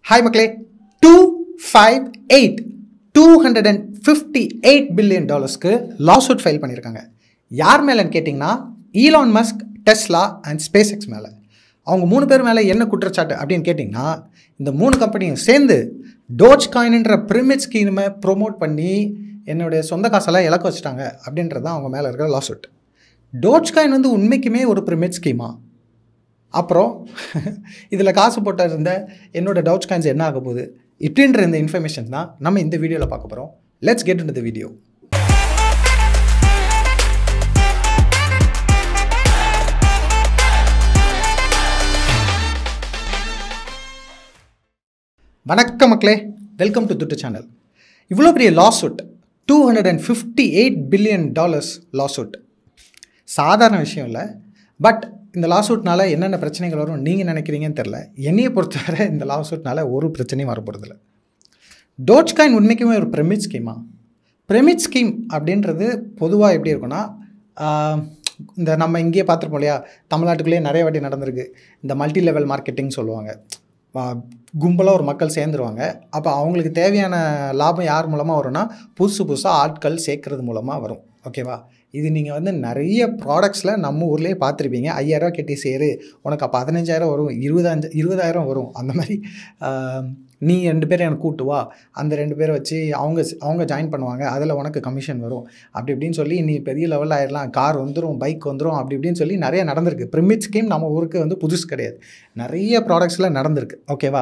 hi மக்களே two five eight two hundred and fifty eight billion டாலர்ஸ்க்கு lawsuit file பண்ணியிருக்காங்க யார் மேலேன்னு கேட்டிங்கன்னா Elon Musk Tesla and SpaceX மேலே அவங்க மூணு பேர் மேலே என்ன குற்றச்சாட்டு அப்படின்னு கேட்டிங்கன்னா இந்த மூணு கம்பெனியும் சேர்ந்து டோஜ் காயின்ன்ற பிரிமிட் ஸ்கீமை ப்ரோமோட் பண்ணி என்னுடைய சொந்த காசெல்லாம் இலக்க வச்சுட்டாங்க அப்படின்றது தான் அவங்க மேலே இருக்கிற லாசூட் டோஜ் காயின் வந்து உண்மைக்குமே ஒரு பிரிமிட் ஸ்கீமா அப்புறம் இதில் காசு போட்ட இருந்த என்னோட டவுட்ஸ் காயின்ஸ் என்ன ஆக போகுது இப்படின்ற இந்த இன்ஃபர்மேஷன் தான் நம்ம இந்த வீடியோவில் பார்க்க போகிறோம் let's get in the video வணக்கம் மக்களே வெல்கம் டு துட்டு சேனல் இவ்வளோ பெரிய lawsuit two hundred and fifty eight billion dollars lawsuit சாதாரண விஷயம் இல்லை பட் இந்த லாசூட்னால என்னென்ன பிரச்சனைகள் வரும் நீங்கள் நினைக்கிறீங்கன்னு தெரில என்னையை பொறுத்தவரை இந்த லாசூட்னால ஒரு பிரச்சனையும் வரப்போகிறதில்ல டோஜ் காயின் உண்மைக்குமே ஒரு பிரமிட் ஸ்கீமா பிரமிட் ஸ்கீம் அப்படின்றது பொதுவாக எப்படி இருக்குன்னா ஆஹ், இந்த நம்ம இங்கேயே பார்த்துருப்போம் இல்லையா தமிழ்நாட்டுக்குள்ளேயே நிறைய வாட்டி நடந்திருக்கு இந்த மல்டி லெவல் மார்க்கெட்டிங் சொல்லுவாங்க கும்பலாக ஒரு மக்கள் சேர்ந்துருவாங்க அப்போ அவங்களுக்கு தேவையான லாபம் யார் மூலமாக வரும்னா புதுசு புதுசாக ஆட்கள் சேர்க்கறது மூலமாக வரும் ஓகேவா இது நீங்கள் வந்து நிறைய ப்ராடக்ட்ஸில் நம்ம ஊர்லேயே பார்த்துருப்பீங்க ஐயாயிரரூவா கட்டி சேரு உனக்கு பதினஞ்சாயிரம் வரும் இருபதஞ்சு இருபதாயிரம் வரும் அந்த மாதிரி ஆஹ், நீ ரெண்டு பேரும் எனக்கு கூட்டு வா அந்த ரெண்டு பேரை வச்சு அவங்க அவங்க ஜாயின் பண்ணுவாங்க அதில் உனக்கு கமிஷன் வரும் அப்படி இப்படின்னு சொல்லி நீ பெரிய லெவலில் ஆயிடலாம் கார் வந்துடும் பைக் வந்துடும் அப்படி இப்படின்னு சொல்லி நிறைய நடந்திருக்கு ப்ரிமிட் ஸ்கீம் நம்ம ஊருக்கு வந்து புதுசு கிடையாது நிறைய ப்ராடக்ட்ஸில் நடந்திருக்கு ஓகேவா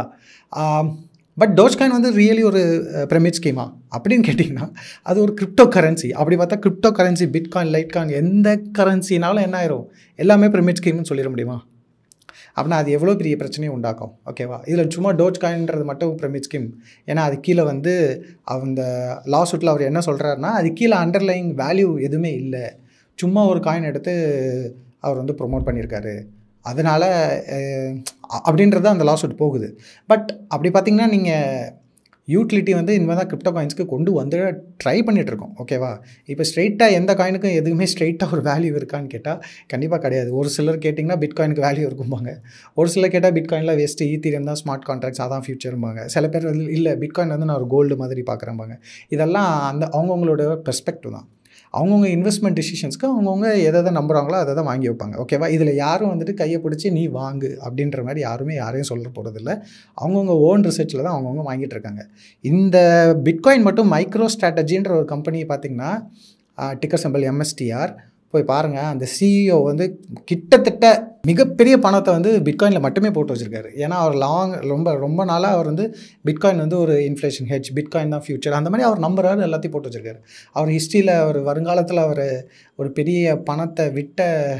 பட் டோஜ்காயின் வந்து ரியலி ஒரு பிரமிட் ஸ்கீமா அப்படின்னு கேட்டிங்கன்னா அது ஒரு கிரிப்டோ கரன்சி அப்படி பார்த்தா கிரிப்டோ கரன்சி பிட்காயின் லைட்காயின் எந்த கரன்சினாலும் என்ன ஆயிரும் எல்லாமே பிரமிட் ஸ்கீம்னு சொல்லிட முடியுமா அப்படின்னா அது எவ்வளோ பெரிய பிரச்சனையும் உண்டாக்கும் ஓகேவா இதில் சும்மா டோஜ் காயின்றது மட்டும் பிரமிட் ஸ்கீம் ஏன்னா அது கீழே வந்து அந்த லாசூட்டில் அவர் என்ன சொல்கிறாருன்னா அது கீழே அண்டர்லைங் வேல்யூ எதுவுமே இல்லை சும்மா ஒரு காயின் எடுத்து அவர் வந்து ப்ரொமோட் பண்ணியிருக்காரு அதனால் அப்படின்றது அந்த லாசூட் போகுது பட் அப்படி பார்த்தீங்கன்னா நீங்கள் யூட்டிலிட்டி வந்து இனிமேல் தான் கிரிப்டோ காயின்ஸ்க்கு கொண்டு வந்து ட்ரை பண்ணிகிட்ருக்கோம் ஓகேவா இப்போ ஸ்ட்ரெயிட்டாக எந்த காயினுக்கும் எதுவுமே ஸ்ட்ரெயிட்டாக ஒரு வேல்யூ இருக்கான்னு கேட்டால் கண்டிப்பாக கிடையாது ஒரு சிலர் கேட்டிங்கன்னா பிட்காயினுக்கு வேல்யூ இருக்கும்பாங்க ஒரு சிலர் கேட்டால் பிட்காயினில் வேஸ்ட்டு ஈத்தீரியம் தான் ஸ்மார்ட் கான்ட்ராக்ட்ஸ் அதான் ஃபியூச்சரும்பாங்க சில பேர் வந்து இல்லை பிட்காயின் வந்து நான் ஒரு கோல்டு மாதிரி பார்க்குறேன்பாங்க இதெல்லாம் அந்த அவங்கவுங்களோட பெர்ஸ்பெக்டிவ் தான் அவங்கவுங்க இன்வெஸ்ட்மெண்ட் டிசிஷன்ஸ்க்கு அவங்கவுங்க எதை எதை நம்புகிறாங்களோ அதை தான் வாங்கி வைப்பாங்க ஓகேவா இதில் யாரும் வந்துட்டு கையை பிடிச்சி நீ வாங்கு அப்படின்ற மாதிரி யாருமே யாரையும் சொல்ல போகிறதில்ல அவங்கவுங்க ஓன் ரிசர்ச்சில் தான் அவங்கவுங்க வாங்கிட்டு இருக்காங்க இந்த பிட்காயின் மட்டும் மைக்ரோ ஸ்ட்ராட்டஜின்ற ஒரு கம்பெனியை பார்த்தீங்கன்னா டிக்கர் சிம்பிள் எம்எஸ்டிஆர் போய் பாருங்கள் அந்த சிஇஓ வந்து கிட்டத்தட்ட மிகப்பெரிய பணத்தை வந்து பிட்காயினில் மட்டுமே போட்டு வச்சுருக்காரு ஏன்னா அவர் லாங் ரொம்ப ரொம்ப நாளாக அவர் வந்து பிட்காயின் வந்து ஒரு இன்ஃப்ளேஷன் ஹெச் பிட்காயின் தான் ஃபியூச்சர் அந்த மாதிரி அவர் நம்புறாரு எல்லாத்தையும் போட்டு வச்சுருக்காரு அவர் ஹிஸ்ட்ரியில் அவர் வருங்காலத்தில் அவர் ஒரு பெரிய பணத்தை விட்ட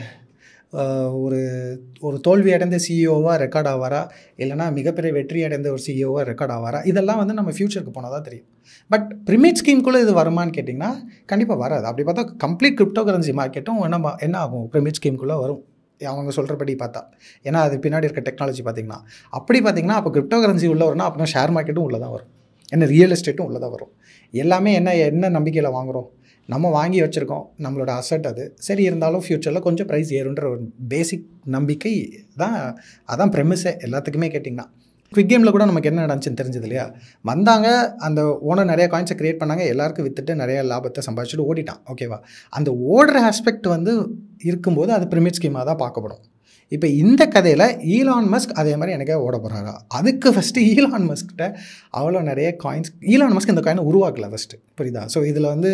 ஆஹ், ஒரு ஒரு தோல்வி அடைந்த சிஇஓவாக ரெக்கார்ட் ஆவாரா இல்லைனா மிகப்பெரிய வெற்றி அடைந்த ஒரு சிஇஓவாக ரெக்கார்ட் ஆவாரா இதெல்லாம் வந்து நம்ம ஃப்யூச்சருக்கு போனால் தான் தெரியும் பட் ப்ரிமிட் ஸ்கீம்குள்ளே இது வருமான்னு கேட்டிங்கன்னா கண்டிப்பாக வராது அப்படி பார்த்தா கம்ப்ளீட் கிரிப்டோ கரன்சி மார்க்கெட்டும் என்ன மா- என்ன ஆகும் ப்ரிமிட் ஸ்கீம்குள்ளே வரும் அவங்க சொல்கிறபடி பார்த்தா ஏன்னா அது பின்னாடி இருக்க டெக்னாலஜி பார்த்தீங்கன்னா அப்படி பார்த்தீங்கன்னா அப்போ கிரிப்டோ கரன்சி உள்ள வரும்னா அப்புறம் ஷேர் மார்க்கெட்டும் உள்ளே தான் வரும் என்ன ரியல் எஸ்டேட்டும் உள்ளே தான் வரும் எல்லாமே என்ன என்ன நம்பிக்கையில் வாங்குகிறோம் நம்ம வாங்கி வச்சுருக்கோம் நம்மளோட அசட் அது சரி இருந்தாலும் ஃப்யூச்சரில் கொஞ்சம் ப்ரைஸ் ஏறுன்ற ஒரு பேசிக் நம்பிக்கை தான் அதான் ப்ரெமிஸே எல்லாத்துக்குமே கேட்டிங்கன்னா குவிக் கேமில் கூட நமக்கு என்ன நடந்துச்சுன்னு தெரிஞ்சது இல்லையா வந்தாங்க அந்த ஓனர் நிறைய காயின்ஸை க்ரியேட் பண்ணாங்க எல்லாருக்கும் விற்றுட்டு நிறைய லாபத்தை சம்பாதிச்சுட்டு ஓடிட்டான் ஓகேவா அந்த ஓடுற ஆஸ்பெக்ட் வந்து இருக்கும்போது அது ப்ரிமிட் ஸ்கீமாக தான் பார்க்கப்படும் இப்போ இந்த கதையில் ஈலான் மஸ்க் அதே மாதிரி எனக்கே ஓட போகிறாரா அதுக்கு ஃபஸ்ட்டு ஈலான் மஸ்கிட்ட அவ்வளோ நிறைய காயின்ஸ் ஈலான் மஸ்க் இந்த காயினை உருவாக்கல ஃபஸ்ட்டு புரியுதா ஸோ இதில் வந்து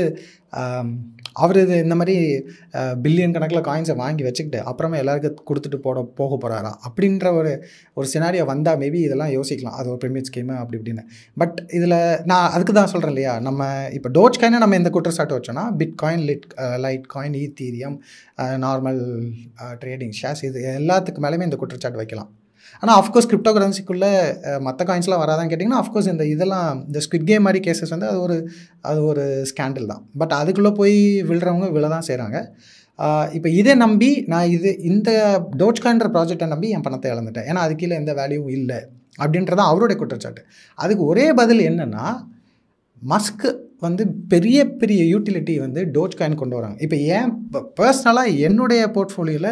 அவர் இது இந்த மாதிரி பில்லியன் கணக்கில் காயின்ஸை வாங்கி வச்சுக்கிட்டு அப்புறமா எல்லாருக்கும் கொடுத்துட்டு போட போக போகிறாரா அப்படின்ற ஒரு ஒரு சினாரியோ வந்தால் மேபி இதெல்லாம் யோசிக்கலாம் அது ஒரு ப்ரீமியர் ஸ்கீமு அப்படி இப்படின்னு பட் இதில் நான் அதுக்கு தான் சொல்கிறேன் இல்லையா நம்ம இப்போ டோஜ் காயினை நம்ம எந்த குற்றச்சாட்டு வச்சோன்னா bitcoin lit Litecoin Ethereum normal trading shares இது எல்லாத்துக்கு மேலேயுமே இந்த குற்றச்சாட்டு வைக்கலாம் ஆனால் அஃப்கோர்ஸ் கிரிப்டோ கரன்சிக்குள்ளே மற்ற காயின்ஸ்லாம் வராதான்னு கேட்டிங்கன்னா அஃப்கோர்ஸ் இந்த இதெல்லாம் இந்த ஸ்குவிட் கேம் மாதிரி கேசஸ் வந்து அது ஒரு அது ஒரு ஸ்கேண்டில் தான் பட் அதுக்குள்ளே போய் விழுறவங்க விழ தான் செய்கிறாங்க இப்போ இதை நம்பி நான் இது இந்த டோஜ்கான்ற ப்ராஜெக்டை நம்பி என் பணத்தை இழந்துட்டேன் ஏன்னா அது கீழே எந்த வேல்யூவும் இல்லை அப்படின்றதான் அவருடைய குற்றச்சாட்டு அதுக்கு ஒரே பதில் என்னென்னா மஸ்க்கு வந்து பெரிய பெரிய யூட்டிலிட்டி வந்து டோஜ் காயின் கொண்டு வராங்க இப்போ ஏன் பர்சனலாக என்னுடைய போர்ட்ஃபோலியோவில்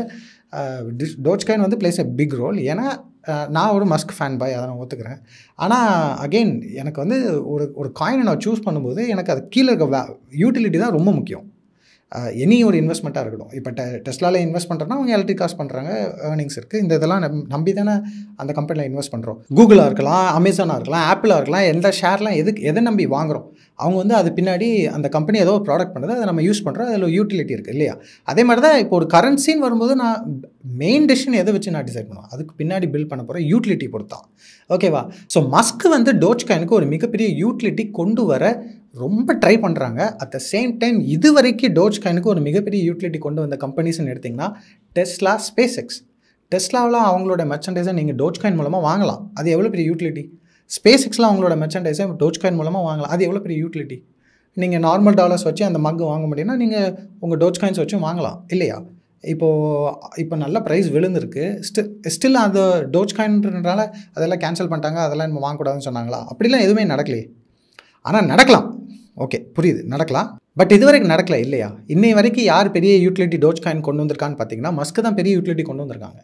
டோச் காயின் வந்து பிளேஸ் எ பிக் ரோல் ஏன்னா அஹ், நான் ஒரு மஸ்க் ஃபேன் பாய் அதை நான் ஒத்துக்கிறேன் ஆனால் அகெயின் எனக்கு வந்து ஒரு ஒரு காயினை நான் சூஸ் பண்ணும்போது எனக்கு அது கீழே இருக்க யூட்டிலிட்டி தான் ரொம்ப முக்கியம் எனி ஒரு இன்வெஸ்ட்மெண்ட்டாக இருக்கட்டும் இப்போ டெ டெஸ்லாவில் இன்வெஸ்ட் பண்ணுறோன்னா அவங்க எலக்ட்ரிக் காஸ்ட் பண்ணுறாங்க ஏர்னிங்ஸ் இருக்குது இந்த இதெல்லாம் நம் நம்பி தானே அந்த கம்பெனியில் இன்வெஸ்ட் பண்ணுறோம் கூகுளாக இருக்கலாம் அமேசானாக இருக்கலாம் ஆப்பிளாக இருக்கலாம் எந்த ஷேர்லாம் எதுக்கு எதை நம்பி வாங்குறோம் அவங்க வந்து அது பின்னாடி அந்த கம்பெனி ஏதோ ஒரு ப்ராடக்ட் பண்ணுறது அதை நம்ம யூஸ் பண்ணுறோம் அதில் யூட்டிலிட்டி இருக்குது இல்லையா அதே மாதிரி தான் இப்போ ஒரு கரன்சின்னு வரும்போது நான் மெயின் டெசிஷன் எதை வச்சு நான் டிசைட் பண்ணுவேன் அதுக்கு பின்னாடி பில்ட் பண்ண போகிற யூட்டிலிட்டி பொறுத்தான் ஓகேவா ஸோ மஸ்க் வந்து டோச் காயினுக்கு ஒரு மிகப்பெரிய யூட்டிலிட்டி கொண்டு வர ரொம்ப ட்ரை பண்ணுறாங்க அட் த சேம் டைம் இது வரைக்கும் டோச் காயினுக்கு ஒரு மிகப்பெரிய யூட்டிலிட்டி கொண்டு வந்த கம்பெனிஸ்னு எடுத்திங்கன்னா டெஸ்லா ஸ்பேஸ் எக்ஸ் டெஸ்லாவில் அவங்களோட மெர்ச்சன்டைஸை நீங்கள் டோச் காயின் மூலமாக வாங்கலாம் அது எவ்வளோ பெரிய யூட்டிலிட்டி ஸ்பேஸ் எக்ஸில் அவங்களோட மெர்ச்சன்டைஸை டோச் காயின் மூலமாக வாங்கலாம் அது எவ்வளோ பெரிய யூட்டிலிட்டி நீங்கள் நார்மல் டாலர்ஸ் வச்சு அந்த மக்கு வாங்க முடியும்னா நீங்கள் உங்கள் டோச் காயின்ஸ் வச்சு வாங்கலாம் இல்லையா இப்போது இப்போ நல்ல ப்ரைஸ் விழுந்திருக்கு ஸ்டில் ஸ்டில் அந்த டோச் காயின்றனால அதெல்லாம் கேன்சல் பண்ணிட்டாங்க அதெல்லாம் நம்ம வாங்கக்கூடாதுன்னு சொன்னாங்களா அப்படிலாம் எதுவுமே நடக்கலையே ஆனால் நடக்கலாம் ஓகே புரியுது நடக்கலாம் பட் இது வரைக்கும் நடக்கல இல்லையா இன்னை வரைக்கும் யார் பெரிய யூட்டிலிட்டி டோச் காயின் கொண்டு வந்திருக்கான்னு பார்த்தீங்கன்னா மஸ்க்கு தான் பெரிய யூட்டிலிட்டி கொண்டு வந்திருக்காங்க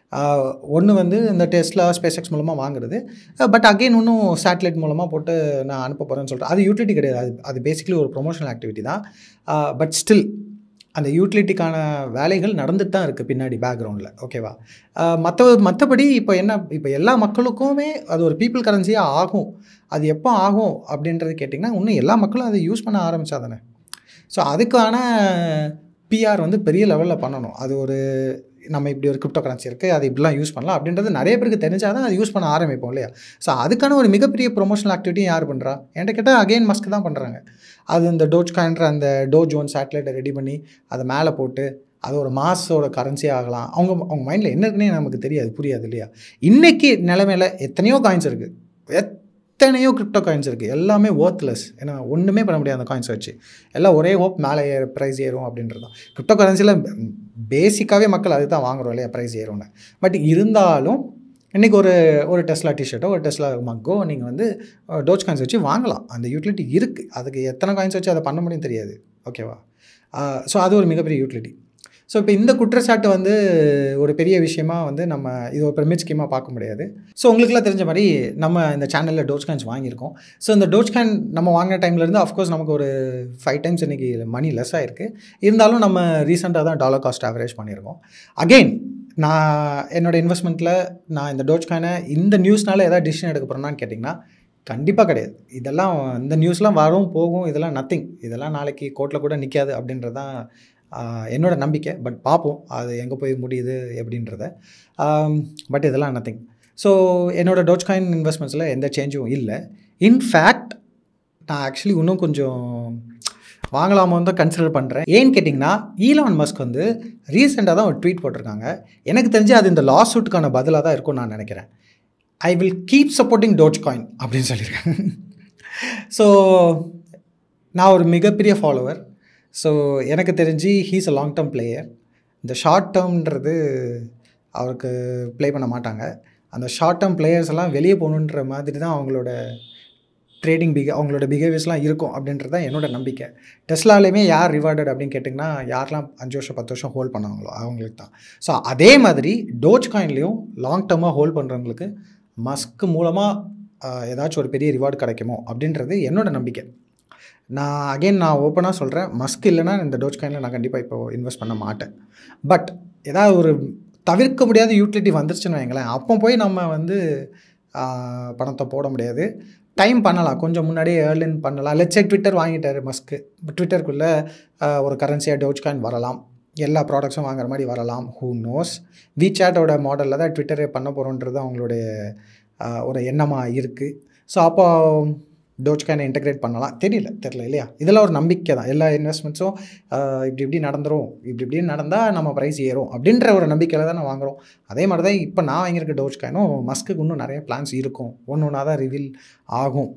ஒன்று வந்து இந்த டெஸ்லா ஸ்பேஸ் எக்ஸ் மூலமாக வாங்குறது பட் அகெயின் இன்னும் சேட்டலைட் மூலமாக போட்டு நான் அனுப்ப போகிறேன்னு சொல்கிறேன் அது யூட்டிலிட்டி கிடையாது அது அது பேசிக்கலி ஒரு ப்ரொமோஷனல் ஆக்டிவிட்டி தான் பட் ஸ்டில் அந்த யூட்டிலிட்டிக்கான வேலைகள் நடந்துட்டு தான் இருக்குது பின்னாடி பேக்ரவுண்டில் ஓகேவா மற்ற மற்றபடி இப்போ என்ன இப்போ எல்லா மக்களுக்குமே அது ஒரு பீப்புள் கரன்சியாக ஆகும் அது எப்போ ஆகும் அப்படின்றது கேட்டிங்கன்னா இன்னும் எல்லா மக்களும் அதை யூஸ் பண்ண ஆரம்பித்தா தானே ஸோ அதுக்கான பிஆர் வந்து பெரிய லெவலில் பண்ணணும் அது ஒரு நம்ம இப்படி ஒரு கிரிப்டோ கரன்சி இருக்குது அது இப்படிலாம் யூஸ் பண்ணலாம் அப்படின்றது நிறைய பேருக்கு தெரிஞ்சால் தான் அது யூஸ் பண்ண ஆரம்பிப்போம் இல்லையா ஸோ அதுக்கான ஒரு மிகப்பெரிய ப்ரொமோஷனல் ஆக்டிவிட்டி யார் பண்ணுறா என்கிட்ட கேட்டால் அகெயின் மஸ்க் தான் பண்ணுறாங்க அது இந்த டோஜ் காயின்ற அந்த டோஜ் ஒன் சேட்டலைட்டை ரெடி பண்ணி அதை மேலே போட்டு அது ஒரு மாஸோட கரன்சி ஆகலாம் அவங்க அவங்க மைண்டில் என்ன இருக்குன்னே நமக்கு தெரியாது புரியாது இல்லையா இன்றைக்கி நிலைமையில் எத்தனையோ காயின்ஸ் இருக்குது எத்தனையோ கிரிப்டோ காயின்ஸ் இருக்குது எல்லாமே ஒர்த்லெஸ் ஏன்னா ஒன்றுமே பண்ண முடியாது அந்த காயின்ஸ் வச்சு எல்லாம் ஒரே ஹோப் மேலே ஏற ப்ரைஸ் ஏறும் அப்படின்றது தான் கிரிப்டோ கரன்சியில் பேசிக்காகவே மக்கள் அதுதான் வாங்குறோம் இல்லையா ப்ரைஸ் ஏறும்னு பட் இருந்தாலும் இன்றைக்கி ஒரு ஒரு டெஸ்லா டிஷர்ட்டோ ஒரு டெஸ்லா மக்கோ நீங்கள் வந்து டோச் காயின்ஸ் வச்சு வாங்கலாம் அந்த யூட்டிலிட்டி இருக்குது அதுக்கு எத்தனை காயின்ஸ் வச்சு அதை பண்ண முடியும் தெரியாது ஓகேவா ஸோ அது ஒரு மிகப்பெரிய யூட்டிலிட்டி ஸோ இப்போ இந்த குற்றச்சாட்டு வந்து ஒரு பெரிய விஷயமா வந்து நம்ம இது ஒரு பெர்மிட் ஸ்கீமாக பார்க்க முடியாது ஸோ உங்களுக்குலாம் தெரிஞ்ச மாதிரி நம்ம இந்த சேனலில் டோச் காயின்ஸ் வாங்கியிருக்கோம் ஸோ இந்த டோச் காயின் நம்ம வாங்கின டைம்லேருந்து அஃப்கோர்ஸ் நமக்கு ஒரு ஃபைவ் டைம்ஸ் இன்றைக்கி மணி லெஸ் ஆகிருக்கு இருந்தாலும் நம்ம ரீசெண்டாக தான் டாலர் காஸ்ட் ஆவரேஜ் பண்ணியிருக்கோம் அகெயின் நான் என்னோடய இன்வெஸ்ட்மெண்ட்டில் நான் இந்த டோச் காயினை இந்த நியூஸ்னால ஏதாவது டிசிஷன் எடுக்க போகிறேன்னான்னு கேட்டிங்கன்னா கண்டிப்பாக கிடையாது இதெல்லாம் இந்த நியூஸ்லாம் வரும் போகும் இதெல்லாம் நத்திங் இதெல்லாம் நாளைக்கு கோர்ட்டில் கூட நிற்காது அப்படின்றது தான் என்னோட நம்பிக்கை பட் பார்ப்போம் அது எங்கே போய் முடியுது எப்படின்றத பட் இதெல்லாம் நத்திங் ஸோ என்னோடய டோச் காயின் இன்வெஸ்ட்மெண்ட்ஸில் எந்த சேஞ்சும் இல்லை இன்ஃபேக்ட் நான் ஆக்சுவலி இன்னும் கொஞ்சம் வாங்கலாமோ தான் கன்சிடர் பண்ணுறேன் ஏன்னு கேட்டிங்கன்னா ஈலான் மஸ்க் வந்து ரீசெண்டாக தான் ஒரு ட்வீட் போட்டிருக்காங்க எனக்கு தெரிஞ்சு அது இந்த லாஸ் சூட்டுக்கான பதிலாக தான் இருக்கும்னு நான் நினைக்கிறேன் I will keep supporting Dogecoin அப்படின்னு சொல்லியிருக்கேன் ஸோ நான் ஒரு மிகப்பெரிய ஃபாலோவர் ஸோ எனக்கு தெரிஞ்சு he's a long term player இந்த ஷார்ட் டேர்ம்ன்றது அவருக்கு ப்ளே பண்ண மாட்டாங்க அந்த ஷார்ட் டேர்ம் பிளேயர்ஸ் எல்லாம் வெளியே போகணுன்ற மாதிரி தான் அவங்களோட ட்ரேடிங் பிஹே அவங்களோட பிஹேவியர்ஸ்லாம் இருக்கும் அப்படின்றது தான் என்னோட நம்பிக்கை டெஸ்லாலேயுமே யார் ரிவார்டட் அப்படின்னு கேட்டிங்கன்னா யாரெல்லாம் அஞ்சு வருஷம் பத்து வருஷம் ஹோல்ட் பண்ணாங்களோ அவங்களுக்கு தான் ஸோ அதே மாதிரி டோச் காயின்லேயும் லாங் டேர்மாக ஹோல்ட் பண்ணுறவங்களுக்கு மஸ்க் மூலமாக ஏதாச்சும் ஒரு பெரிய ரிவார்டு கிடைக்குமோ அப்படின்றது என்னோட நம்பிக்கை நான் அகெயின் நான் ஓப்பனாக சொல்கிறேன் மஸ்க் இல்லைன்னா இந்த டோச் காயினில் நான் கண்டிப்பாக இப்போ இன்வெஸ்ட் பண்ண மாட்டேன் பட் ஏதாவது ஒரு தவிர்க்க முடியாத யூட்டிலிட்டி வந்துருச்சுன்னு வைங்களேன் அப்போ போய் நம்ம வந்து பணத்தை போட முடியாது டைம் பண்ணலாம் கொஞ்சம் முன்னாடியே ஏர்லின் பண்ணலாம் லெட்ஸே ட்விட்டர் வாங்கிட்டார் மஸ்க்கு ட்விட்டருக்குள்ளே ஒரு கரன்சியாக டோச் காயின் வரலாம் எல்லா ப்ராடக்ட்ஸும் வாங்குற மாதிரி வரலாம் ஹூ நோஸ் விசாட்டோட மாடலில் தான் ட்விட்டரே பண்ண போகிறோன்றது அவங்களுடைய ஒரு எண்ணமாக இருக்குது ஸோ அப்போ டோச் காயினை இன்டெகிரேட் பண்ணலாம் தெரியல தெரில இல்லையா இதெல்லாம் ஒரு நம்பிக்கை தான் எல்லா இன்வெஸ்ட்மெண்ட்ஸும் இப்படி இப்படி நடந்துரும் இப்படி இப்படி நடந்தால் நம்ம ப்ரைஸ் ஏறும் அப்படின்ற ஒரு நம்பிக்கையில் தான் நான் வாங்குகிறோம் அதே மாதிரி தான் இப்போ நான் வாங்கியிருக்க டோச் காயினும் மஸ்க்கு இன்னும் நிறைய பிளான்ஸ் இருக்கும் ஒன்று ஒன்றா தான் ரிவீல் ஆகும்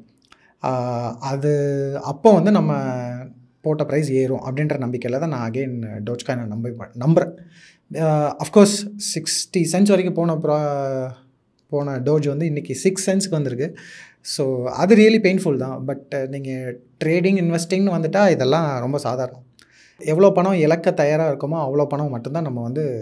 அது அப்போ வந்து நம்ம போட்ட ப்ரைஸ் ஏறும் அப்படின்ற நம்பிக்கையில் தான் நான் அகெயின் டோச் காயினை நம்ப நம்புகிறேன் அஃப்கோர்ஸ் சிக்ஸ்டி சென்ஸ் வரைக்கும் போன ப்ரா போன டோஜ் வந்து இன்றைக்கி சிக்ஸ் சென்ஸ்க்கு வந்திருக்கு ஸோ அது ரியலி பெயின்ஃபுல் தான் பட் நீங்கள் ட்ரேடிங் இன்வெஸ்டிங்னு வந்துட்டால் இதெல்லாம் ரொம்ப சாதாரணம் எவ்வளோ பணம் இழக்க தயாராக இருக்குமோ அவ்வளோ பணம் மட்டும்தான் நம்ம வந்து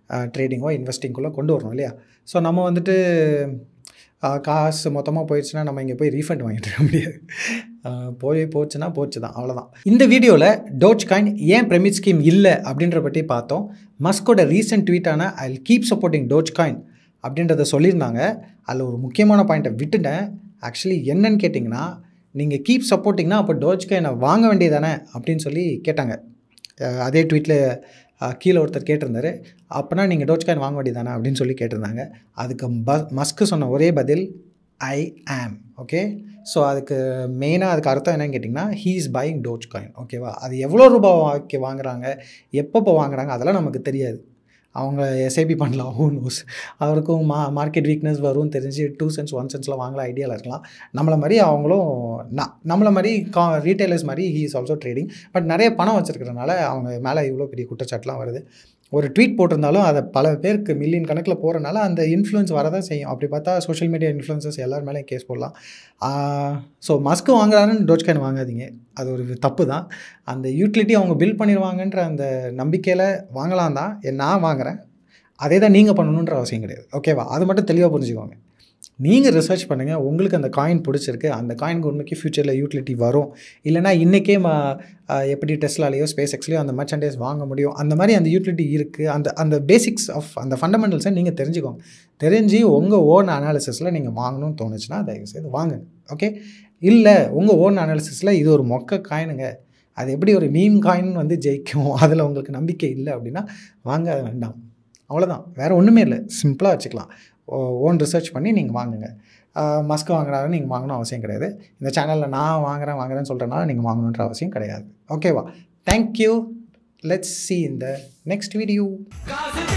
ட்ரேடிங்கோ இன்வெஸ்டிங்குள்ளே கொண்டு வரணும் இல்லையா ஸோ நம்ம வந்துட்டு ஆஹ், காசு மொத்தமாக போயிடுச்சுன்னா நம்ம இங்கே போய் ரீஃபண்ட் வாங்கிட்டு இருக்க முடியாது ஆஹ், போய் போச்சுன்னா போச்சு தான் அவ்வளோதான் இந்த வீடியோவில் டோச் காயின் ஏன் பிரமிட் ஸ்கீம் இல்லை அப்படின்ற பற்றி பார்த்தோம் மஸ்கோட ரீசெண்ட் ட்வீட்டான I keep supporting Dogecoin அப்படின்றத சொல்லியிருந்தாங்க அதில் ஒரு முக்கியமான பாயிண்ட்டை விட்டுட்டேன் ஆக்சுவலி என்னன்னு கேட்டிங்கன்னா நீங்கள் கீப் சப்போர்ட்டிங்னா அப்போ டோச் காயினை வாங்க வேண்டியதானே அப்படின்னு சொல்லி கேட்டாங்க அஹ் அதே ட்வீட்டில் கீழே ஒருத்தர் கேட்டிருந்தாரு அப்போனா நீங்கள் டோச் காயின் வாங்க வேண்டியதானே அப்படின்னு சொல்லி கேட்டிருந்தாங்க அதுக்கு ப மஸ்க்கு சொன்ன ஒரே பதில் ஐ ஆம் ஓகே ஸோ அதுக்கு மெயினாக அதுக்கு அர்த்தம் என்னன்னு கேட்டிங்கன்னா he is buying Dogecoin ஓகேவா அது எவ்வளோ ரூபாய் வாங்கி வாங்குறாங்க எப்பப்போ வாங்குறாங்க அதெல்லாம் நமக்கு தெரியாது அவங்க எஸ்ஐபி பண்ணலாம் ஹூ நோஸ் அவருக்கும் மா மார்க்கெட் வீக்னஸ் வரும் தெரிஞ்சு டூ சென்ஸ் ஒன் சென்ஸில் வாங்கலாம் ஐடியாவில் இருக்கலாம் நம்மளை மாதிரி அவங்களும் ந நம்மளை மாதிரி கா ரீட்டைலர்ஸ் மாதிரி he is also trading but நிறைய பணம் வச்சுருக்கிறனால அவங்க மேலே இவ்வளோ பெரிய குற்றச்சாட்டுலாம் வருது ஒரு ட்வீட் போட்டிருந்தாலும் அதை பல பேருக்கு மில்லியன் கணக்கில் போகிறனால அந்த இன்ஃப்ளூயன்ஸ் வரதான் செய்யும் அப்படி பார்த்தா சோஷியல் மீடியா இன்ஃப்ளூயன்சஸ் எல்லார் மேலேயும் கேஸ் போடலாம் ஸோ மஸ்க்கு வாங்குறாருன்னு டோஜ்காயின் வாங்காதீங்க அது ஒரு தப்பு தான் அந்த யூட்டிலிட்டி அவங்க பில் பண்ணிடுவாங்கன்ற அந்த நம்பிக்கையில் வாங்கலாம் தான் நான் வாங்குறேன் அதே தான் நீங்கள் பண்ணணுன்ற அவசியம் கிடையாது ஓகேவா அது மட்டும் தெளிவாக புரிஞ்சுக்கோங்க நீங்கள் ரிசர்ச் பண்ணுங்கள் உங்களுக்கு அந்த காயின் பிடிச்சிருக்கு அந்த காயினுக்கு உண்மைக்கு ஃப்யூச்சரில் யூட்டிலிட்டி வரும் இல்லைனா இன்றைக்கே மா ஆஹ் எப்படி டெஸ்லாலேயோ ஸ்பேஸ் எக்ஸ்லேயோ அந்த மர்ச்சன்டைஸ் வாங்க முடியும் அந்த மாதிரி அந்த யூட்டிலிட்டி இருக்குது அந்த அந்த பேசிக்ஸ் ஆஃப் அந்த ஃபண்டமெண்டல்ஸை நீங்கள் தெரிஞ்சுக்கோங்க தெரிஞ்சு உங்கள் ஓன் அனாலிசிஸில் நீங்கள் வாங்கணும்னு தோணுச்சுன்னா தயவுசெய்து வாங்குங்க ஓகே இல்லை உங்கள் ஓன் அனாலிசிஸில் இது ஒரு மொக்க காயினுங்க அது எப்படி ஒரு மீம் காயின் வந்து ஜெயிக்கும் அதில் உங்களுக்கு நம்பிக்கை இல்லை அப்படின்னா வாங்க வேண்டாம் அவ்வளோதான் வேறு ஒன்றுமே இல்லை சிம்பிளாக வச்சுக்கலாம் ஓன் ரிசர்ச் பண்ணி நீங்கள் வாங்குங்க மஸ்க் வாங்குறாரு நீங்கள் வாங்கணும் அவசியம் கிடையாது இந்த சேனலில் நான் வாங்குறேன் வாங்குறேன்னு சொல்கிறனால நீங்கள் வாங்கணுன்ற அவசியம் கிடையாது ஓகேவா தேங்க்யூ லெட்ஸ் சி இந்த நெக்ஸ்ட் வீடியோ காசு